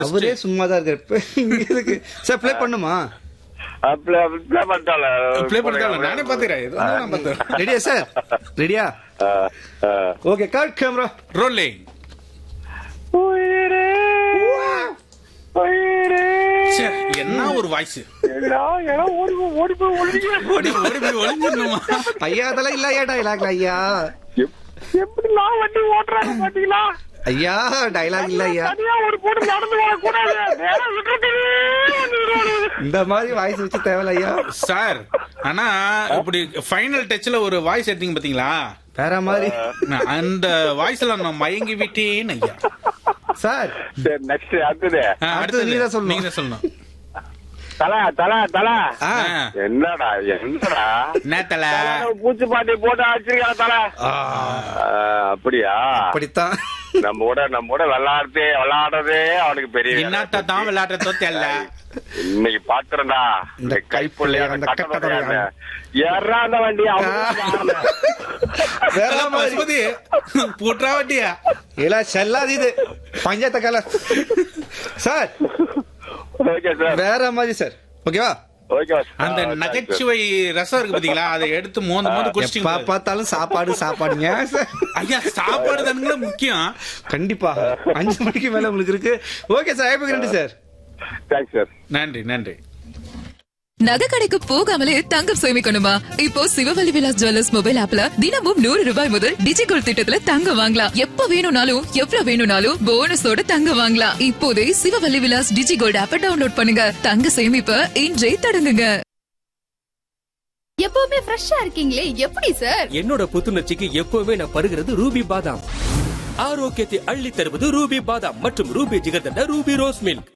அவரே சும்மா தான் இருக்காரு இங்க எதுக்கு சார் ப்ளே பண்ணுமா ப்ளே பண்ணிட்டால ப்ளே பண்ணிட்டாங்க நானே பாத்துக்கிறேன் இது வந்து நான் பாத்துக்கிறேன் ரெடியா சார் ரெடியா ஓகே கார்ட் கேமரா ரோலிங் உயிரே உயிரே ச்சே, என்ன ஒரு வாய்ஸ் எல்லாம் எல்லாம் ஓடி போ- ஓடி போய் ஒளிஞ்சிக்க. ஓடி ஓடி போய் ஒளிஞ்சிடணுமா ஐயா அதெல்லாம் இல்ல ஐயா டைலாக் ஐயா எப்- எப்படிலாம் வண்டி ஓட்டுறாங்க பாத்தீங்களா ஐயா டைலாக் இல்ல ஐயா தனியா ஒரு போட்டு நடந்து வரக்கூடாது நேரா விட்டுட்டே வந்துடுவானு. இந்த மாதிரி வாய்ஸ் வச்சு தேவையில்ல ஐயா சார் ஆனா இப்படி ஃபைனல் டச்ல ஒரு வாய்ஸ் எடுத்தீங்க பாத்தீங்களா வேற மாதிரி நான் அந்த வாய்ஸ்ல நான் மயங்கி விட்டேன் ஐயா சார் சரி நெக்ஸ்ட் அடுத்தது ஆ, அடுத்தது அடுத்தது நீங்க தான் சொல்லணும். நீங்க தான் சொல்லணும் தல தல தல ஆ ஆ, என்னடா என்னடா நேத்தல பூச்சி பாட்டி போட்டு அடிச்சிருக்காங்க தல ஆ, அப்படியா அப்படித்தான் நம்ம கூட நம்ம கூட விளையாடுறதே விளையாடுறதே அவனுக்கு பெரிய வேலை. என்னத்த தான் விளையாடுறதோ தெரியல இன்னைக்கு பாக்குறேன்டா இந்த இந்த கைப்புள்ளைய அந்த அந்த கட்டை கட்டை ஏறா அந்த வண்டி வேற மாதிரி பசுபதி புட்ரா வட்டியா இல்ல செல்லாது இது பஞ்சாயத்த கல சார் ஓகே சார் வேற மாதிரி சார் ஓகேவா ஓகே அந்த நகைச்சுவை ரசம் இருக்கு பாத்தீங்களா அதை எடுத்து மோந்து மோந்து எப்ப குடிச்சிட்டீங்க பார்த்தாலும் சாப்பாடு சாப்பாடுங்க சார் ஐயா சாப்பாடு தானுங்களா முக்கியம் கண்டிப்பா அஞ்சு மணிக்கு மேல உங்களுக்கு இருக்கு ஓகே சார் ஐப்பக்கு நன்றி சார் தேங்க்ஸ் சார் நன்றி நன்றி நகை கடைக்கு போகாமலே தங்கம் சேமிக்கணுமா இப்போ சிவவல்லி விலாஸ் ஜுவல்லர்ஸ் மொபைல் ஆப்ல தினமும் நூறு ரூபாய் முதல் டிஜிகோல்ட் திட்டத்துல தங்கம் வாங்கலாம் எப்ப வேணும்னாலும் எவ்வளவு வேணும்னாலும் போனஸோட தங்கம் வாங்கலாம் இப்போதே சிவவல்லி விலாஸ் டிஜிகோல்ட் ஆப்ப டவுன்லோட் பண்ணுங்க தங்க சேமிப்ப இன்றே தொடங்குங்க எப்பவுமே ஃப்ரெஷ்ஷா இருக்கீங்களே எப்படி சார் என்னோட புத்துணர்ச்சிக்கு எப்பவுமே நான் பருகிறது ரூபி பாதாம் ஆரோக்கியத்தை அள்ளி தருவது ரூபி பாதாம் மற்றும் Ruby jigarthanda Ruby rose milk